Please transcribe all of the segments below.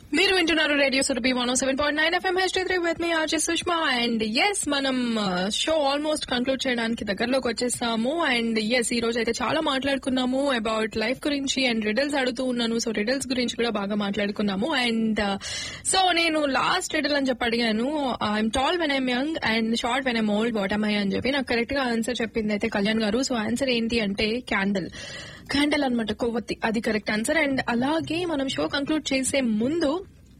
మీరు వింటున్నారు radio Surabhi one seven point nine FM H three with మీ ఆర్జే సుష్మా అండ్ ఎస్ మనం షో ఆల్మోస్ట్ కంక్లూడ్ చేయడానికి దగ్గరలోకి వచ్చేసాము అండ్ ఎస్ ఈ రోజు అయితే చాలా మాట్లాడుకున్నాము అబౌట్ లైఫ్ గురించి అండ్ రిడల్స్ అడుగుతూ ఉన్నాను సో రిడల్స్ గురించి కూడా బాగా మాట్లాడుకున్నాము అండ్ సో నేను లాస్ట్ రిడల్ అని చెప్పి అడిగాను I'm tall when I'm young and short when I'm old what am I అని చెప్పి నాకు కరెక్ట్ గా ఆన్సర్ చెప్పింది అయితే కళ్యాణ్ గారు సో ఆన్సర్ ఏంటి అంటే క్యాండిల్ క్యాండిల్ అనమాట కొవ్వొత్తి అది కరెక్ట్ ఆన్సర్ అండ్ అలాగే మనం షో కంక్లూడ్ చేసే ముందు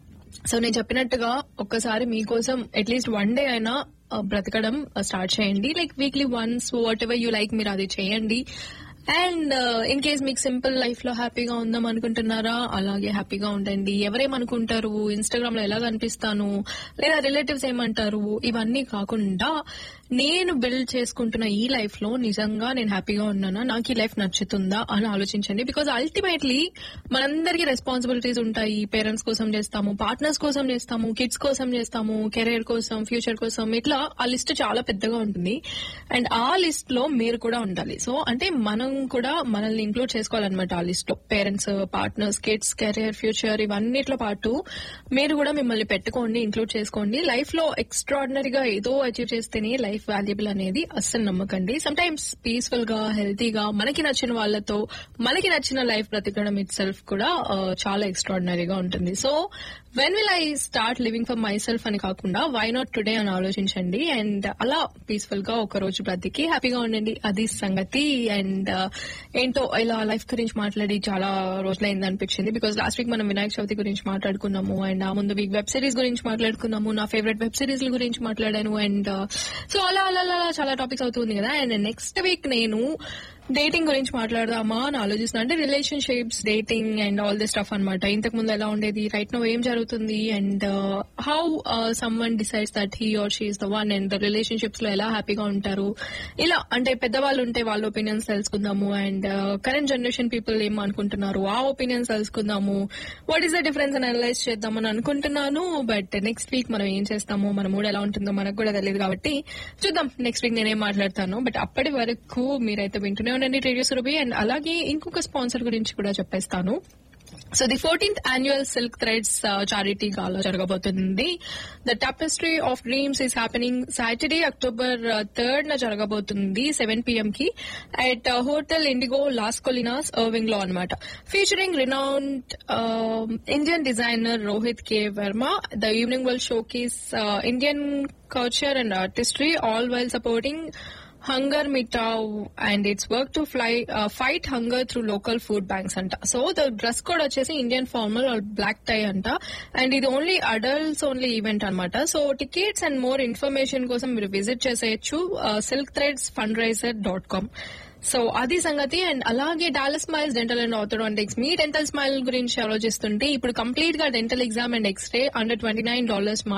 సో నేను చెప్పినట్టుగా ఒక్కసారి మీకోసం అట్లీస్ట్ వన్ డే అయినా ఆ, బ్రతకడం స్టార్ట్ చేయండి like weekly once whatever you like మీరు అది చేయండి అండ్ ఇన్ కేస్ మీకు సింపుల్ లైఫ్ లో హ్యాపీగా ఉందాం అనుకుంటున్నారా అలాగే హ్యాపీగా ఉండండి ఎవరేమనుకుంటారు ఇన్స్టాగ్రామ్ లో ఎలా కనిపిస్తాను లేదా రిలేటివ్స్ ఏమంటారు ఇవన్నీ కాకుండా నేను బిల్డ్ చేసుకుంటున్న ఈ లైఫ్ లో నిజంగా నేను హ్యాపీగా ఉన్నానా నాకు ఈ లైఫ్ నచ్చుతుందా అని ఆలోచించండి బికాజ్ అల్టిమేట్లీ మనందరికీ రెస్పాన్సిబిలిటీస్ ఉంటాయి పేరెంట్స్ కోసం చేస్తాము పార్ట్నర్స్ కోసం చేస్తాము కిడ్స్ కోసం చేస్తాము కెరీర్ కోసం ఫ్యూచర్ కోసం ఇట్లా ఆ లిస్ట్ చాలా పెద్దగా ఉంటుంది అండ్ ఆ లిస్ట్ లో మీరు కూడా ఉండాలి సో అంటే మనం కూడా మనల్ని ఇంక్లూడ్ చేసుకోవాలన్నమాట ఆ లిస్ట్ లో parents partners kids career future ఇవన్నిట్లో పాటు మీరు కూడా మిమ్మల్ని పెట్టుకోండి ఇంక్లూడ్ చేసుకోండి లైఫ్ లో ఎక్స్ట్రాడినరీగా ఏదో అచీవ్ చేస్తేనే లైఫ్ వాల్యుబుల్ అనేది అస్సలు నమ్మకండి సమ్ టైమ్స్ పీస్ఫుల్ గా హెల్తీగా మనకి నచ్చిన వాళ్ళతో మనకి నచ్చిన లైఫ్ బ్రతకడం ఇట్ సెల్ఫ్ కూడా ఆ, చాలా ఎక్స్ట్రాడినరీగా ఉంటుంది so when will I start living for myself అని కాకుండా వై నాట్ టుడే అని ఆలోచించండి అండ్ అలా పీస్ఫుల్ గా ఒక రోజు బ్రతికి హ్యాపీగా ఉండండి అది సంగతి అండ్ ఏంటో ఇలా లైఫ్ గురించి మాట్లాడి చాలా రోజులైంది అనిపించింది బికాస్ లాస్ట్ వీక్ మనం వినాయక చవితి గురించి మాట్లాడుకున్నాము అండ్ ఆ ముందు వీక్ వెబ్ సిరీస్ గురించి మాట్లాడుకున్నాము నా ఫేవరెట్ వెబ్ సిరీస్ గురించి మాట్లాడాను అండ్ సో అలా అలా అలా చాలా టాపిక్స్ అవుతుంది కదా అండ్ నెక్స్ట్ వీక్ నేను డేటింగ్ గురించి మాట్లాడదామా అని ఆలోచిస్తున్నా అంటే relationships dating and all this stuff అనమాట ఇంతకు ముందు ఎలా ఉండేది రైట్ నో ఏం జరుగుతుంది and how someone decides that he or she is the one and relationships లో ఎలా హ్యాపీగా ఉంటారు ఇలా అంటే పెద్దవాళ్ళు ఉంటే వాళ్ళ ఒపీనియన్స్ తెలుసుకుందాము అండ్ కరెంట్ జనరేషన్ పీపుల్ ఏం అనుకుంటున్నారు ఆ ఒపీనియన్స్ తెలుసుకుందాము వాట్ ఈస్ ద డిఫరెన్స్ అని అనలైజ్ చేద్దామని అనుకుంటున్నాను బట్ నెక్స్ట్ వీక్ మనం ఏం చేస్తాము మన మూడు ఎలా ఉంటుందో మనకు కూడా తెలియదు కాబట్టి చూద్దాం నెక్స్ట్ వీక్ నేనేం మాట్లాడతాను బట్ అప్పటి వరకు మీరైతే వింటూనే ఉండండి రేడియో సురభి అండ్ అలాగే ఇంకొక స్పాన్సర్ గురించి కూడా చెప్పేస్తాను so the fourteenth annual silk threads charity gala జరగబోతుంది the tapestry of dreams is happening Saturday October third న జరగబోతుంది సెవెన్ పిఎం కి at hotel Indigo Las Colinas Irving లో అనమాట featuring renowned Indian designer Rohit K Varma the evening will showcase Indian culture and artistry all while supporting hunger Mitao and its work to fly fight hunger through local food banks అంట so the dress code వచ్చేసి Indian formal black tie అంట and ఇది only adults only event అనమాట so tickets and more information కోసం మీరు visit చేసేయచ్చు silk threads fundraiser dot com so అది సంగతి అండ్ అలాగే dollar smiles dental and orthodontics మీ డెంటల్ స్మైల్ గురించి ఆలోచిస్తుంటే ఇప్పుడు కంప్లీట్ గా dental exam and x-ray under twenty nine dollars